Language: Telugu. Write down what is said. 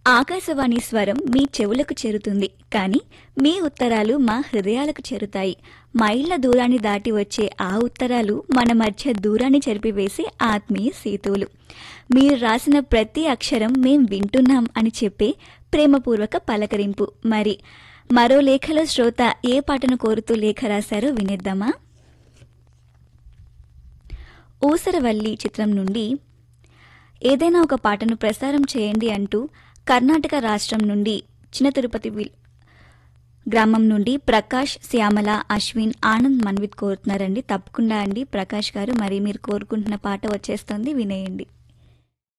ఆకాశవాణి స్వరం మీ చెవులకు చేరుతుంది కానీ మీ ఉత్తరాలు మా హృదయాలకు చేరుతాయి మైళ్ళ దూరాన్ని దాటి వచ్చే ఆ ఉత్తరాలు మన మధ్య దూరాన్ని చెరిపివేసే ఆత్మీయ సీతువులు మీరు రాసిన ప్రతి అక్షరం మేం వింటున్నాం అని చెప్పే ప్రేమపూర్వక పలకరింపు మరి మరో లేఖలో శ్రోత ఏ పాటను కోరుతూ లేఖ రాశారో వినేద్దామా ఊసరవల్లి చిత్రం నుండి ఏదైనా ఒక పాటను ప్రసారం చేయండి అంటూ కర్ణాటక రాష్ట్రం నుండి చిన్న తిరుపతి విల్- గ్రామం నుండి ప్రకాష్ శ్యామల అశ్విన్ ఆనంద్ మన్విత్ కోరుతున్నారండి తప్పకుండా అండి ప్రకాష్ గారు మరి మీరు కోరుకుంటున్న పాట వచ్చేస్తుంది వినేయండి